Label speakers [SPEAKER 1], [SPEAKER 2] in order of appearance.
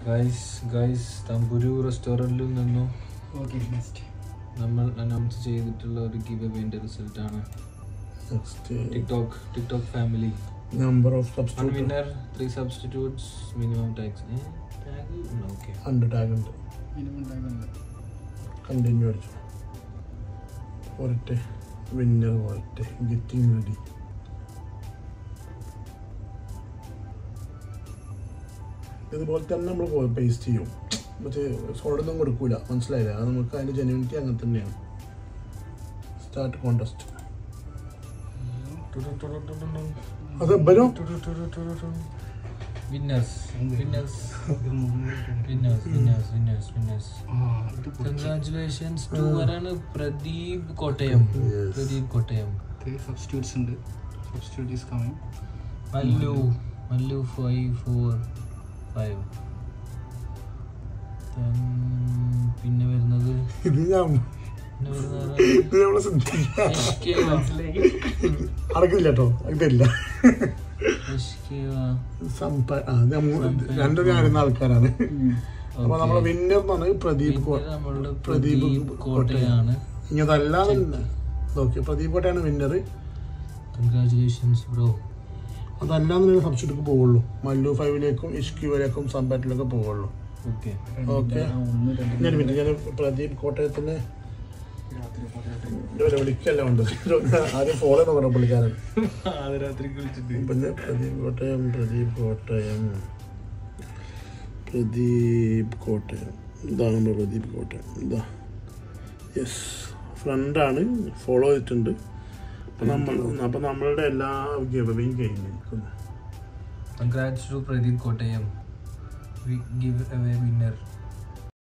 [SPEAKER 1] Guys guys തമ്പുരു റെസ്റ്റോറൻറ്റിൽ നിന്നും
[SPEAKER 2] ഓക്കെ നെക്സ്റ്റ്
[SPEAKER 1] നമ്മൾ അനൗൺസ് ചെയ്തിട്ടുള്ള ഒരു ഗിവ് അവേൻ്റെ റിസൾട്ട് ആണ്
[SPEAKER 3] next
[SPEAKER 1] TikTok TikTok family
[SPEAKER 3] number of
[SPEAKER 1] one
[SPEAKER 3] substitute
[SPEAKER 1] winner three substitutes minimum tags tag okay
[SPEAKER 3] ഉണ്ട് ടാഗ് ഉണ്ട്
[SPEAKER 2] മിനിമം ടൈം ഉണ്ട്
[SPEAKER 3] കണ്ടിന്യൂ അടിച്ചു ഒരട്ടെ വിന്നർ ഒരട്ടെ ഗെറ്റിംഗ് റെഡി ഇതുപോലെ തന്നെ നമ്മൾ പേസ്റ്റ് ചെയ്യും മറ്റേ സോഡൊന്നും കൊടുക്കൂല മനസ്സിലായില്ല അത് നമുക്ക് അതിൻ്റെ ജെന്യൂനിറ്റി അങ്ങനെ തന്നെയാണ് സ്റ്റാർട്ട് കോണ്ടസ്റ്റ് അത് below
[SPEAKER 1] winners winners winners winners winners winners
[SPEAKER 2] ആ ഇത്
[SPEAKER 1] കൺഗ്രാറ്റുലേഷൻസ് ടു ആരാണ് പ്രദീപ് കോട്ടയം
[SPEAKER 3] Yes.
[SPEAKER 1] പ്രദീപ് കോട്ടയം
[SPEAKER 2] സബ്സ്റ്റിറ്റ്യൂട്ട്സ് ഉണ്ട് substitute is coming
[SPEAKER 1] Mallu Mallu five four five പിന്നെ വരുന്നത്
[SPEAKER 3] ഇത് ഞാൻ
[SPEAKER 1] പിന്നെ വരുന്നത്
[SPEAKER 3] ഇത് നമ്മളെ ശ്രദ്ധിക്കാം
[SPEAKER 1] SK
[SPEAKER 3] അടക്കില്ല കേട്ടോ തരില്ല
[SPEAKER 1] SK
[SPEAKER 3] സംപ ആ ഇത് നമ്മ- രണ്ടും അറിയുന്ന ആൾക്കാരാണ് അപ്പൊ നമ്മളെ വിന്നർ എന്ന് പറഞ്ഞത് പ്രദീപ് കോ-
[SPEAKER 1] പിന്നെ നമ്മളുടെ
[SPEAKER 3] പ്രദീപ്
[SPEAKER 1] പ്രദീപ് കോട്ടയാണ്
[SPEAKER 3] ഇനി അതല്ലാതെ ഓക്കെ പ്രദീപ് കോട്ടയാണ് വിന്നർ
[SPEAKER 1] കൺഗ്രാറ്റുലേഷൻസ് ബ്രോ
[SPEAKER 3] അതല്ലാതെ സബ്സിഡിക്ക് പോവുള്ളൂ മല്ലു ഫൈവിലേക്കും ഇഷ്ക്യുവിലേക്കും സമ്പാറ്റിലൊക്കെ പോവുള്ളൂ
[SPEAKER 1] ഓക്കെ
[SPEAKER 3] ഓക്കെ
[SPEAKER 2] ഒന്ന് രണ്ട്
[SPEAKER 3] ഞാൻ പിന്നെ ഞാൻ പ്രദീപ് കോട്ടയത്തിന്
[SPEAKER 2] രാത്രി പറയട്ടെ
[SPEAKER 3] ഇവരെ വിളിക്കല്ല ഉണ്ട് ആദ്യം ഫോളോ നോക്കണം പുള്ളിക്കാരൻ
[SPEAKER 1] അത് രാത്രി വിളിച്ചിട്ട്
[SPEAKER 3] പിന്നെ പ്രദീപ് കോട്ടയം പ്രദീപ് കോട്ടയം പ്രദീപ് കോട്ടയം ഇതാണ് നമ്മുടെ പ്രദീപ് കോട്ടയം ഇതാ യെസ് ഫ്രണ്ടാണ് ഫോളോ ചെയ്തിട്ടുണ്ട് അപ്പം നമ്മൾ അപ്പം നമ്മളുടെ എല്ലാ ഗവയും കഴിഞ്ഞിരിക്കുന്നു
[SPEAKER 1] congrats to Pradeep Kottayam giveaway winner